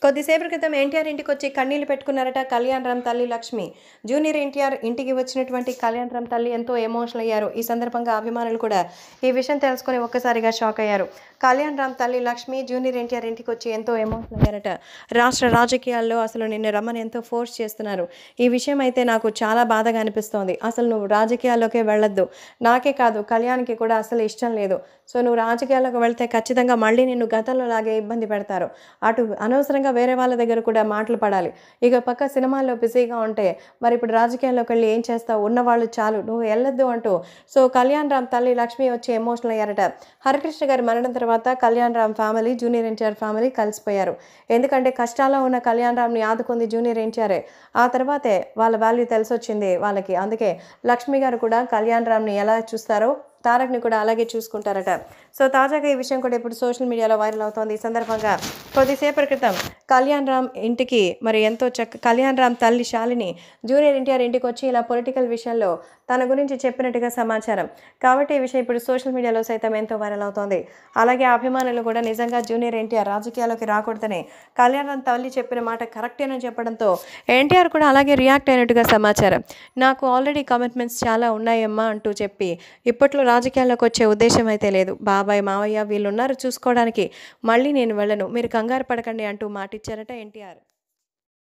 కొద్దిసేపటి క్రితం ఎన్టీఆర్ ఇంటికి వచ్చి కన్నీళ్లు పెట్టుకున్నారట కళ్యాణ్ రామ్ తల్లి లక్ష్మి జూనియర్ ఎన్టీఆర్ ఇంటికి వచ్చినటువంటి కళ్యాణ్ రామ్ తల్లి ఎంతో ఎమోషనల్ అయ్యారు ఈ సందర్భంగా అభిమానులు కూడా ఈ విషయం తెలుసుకొని ఒక్కసారిగా షాక్ అయ్యారు కళ్యాణ్ రామ్ తల్లి లక్ష్మి జూనియర్ ఎన్టీఆర్ ఇంటికి వచ్చి ఎంతో ఎమోషనల్ అయ్యారట రాష్ట్ర రాజకీయాల్లో అసలు నిన్ను రమ్మని ఎంతో ఫోర్స్ చేస్తున్నారు ఈ విషయం అయితే నాకు చాలా బాధగా అనిపిస్తోంది అసలు నువ్వు రాజకీయాల్లోకే వెళ్ళొద్దు నాకే కాదు కళ్యాణ్కి కూడా అసలు ఇష్టం లేదు సో నువ్వు రాజకీయాల్లోకి వెళ్తే ఖచ్చితంగా మళ్ళీ నిన్ను గతంలో లాగే ఇబ్బంది పెడతారు అటు అనవసరంగా వేరే వాళ్ళ దగ్గర కూడా మాటలు పడాలి ఇక పక్క సినిమాల్లో బిజీగా ఉంటే మరి ఇప్పుడు రాజకీయాల్లోకి వెళ్ళి ఏం చేస్తావు ఉన్నవాళ్ళు చాలు నువ్వు వెళ్ళొద్దు అంటూ సో కళ్యాణ్ రామ్ తల్లి లక్ష్మి వచ్చి ఎమోషనల్ అయ్యారట హరికృష్ణ గారి మరణం తర్వాత Kalyan Ram family junior NTR family కలిసిపోయారు ఎందుకంటే కష్టాల్లో ఉన్న కళ్యాణ్ రామ్ని ఆదుకుంది జూనియర్ ఎన్టీఆరే ఆ తర్వాతే వాళ్ళ వాల్యూ తెలిసొచ్చింది వాళ్ళకి అందుకే లక్ష్మి గారు కూడా కళ్యాణ్ రామ్ని ఎలా చూస్తారో తారక్ని కూడా అలాగే చూసుకుంటారట సో తాజాగా ఈ విషయం కూడా ఇప్పుడు సోషల్ మీడియాలో వైరల్ అవుతోంది ఈ సందర్భంగా కొద్దిసేపటి క్రితం కళ్యాణ్ రామ్ ఇంటికి మరి ఎంతో చక్క కళ్యాణ్ రామ్ తల్లి శాలిని జూనియర్ ఎన్టీఆర్ ఇంటికి వచ్చి ఇలా పొలిటికల్ విషయంలో తన గురించి చెప్పినట్టుగా సమాచారం కాబట్టి ఈ విషయం ఇప్పుడు సోషల్ మీడియాలో సైతం ఎంతో వైరల్ అవుతోంది అలాగే అభిమానులు కూడా నిజంగా జూనియర్ ఎన్టీఆర్ రాజకీయాల్లోకి రాకూడదని కళ్యాణ్ రామ్ తల్లి చెప్పిన మాట కరెక్టేనని చెప్పడంతో ఎన్టీఆర్ కూడా అలాగే రియాక్ట్ అయినట్టుగా సమాచారం నాకు ఆల్రెడీ కమిట్మెంట్స్ చాలా ఉన్నాయమ్మా అంటూ చెప్పి ఇప్పట్లో రాజకీయాల్లోకి వచ్చే ఉద్దేశం అయితే లేదు బాబాయ్ మావయ్య వీళ్ళున్నారు చూసుకోవడానికి మళ్ళీ నేను వెళ్ళను మీరు కంగారు పడకండి అంటూ మాటిచ్చారట ఎన్టీఆర్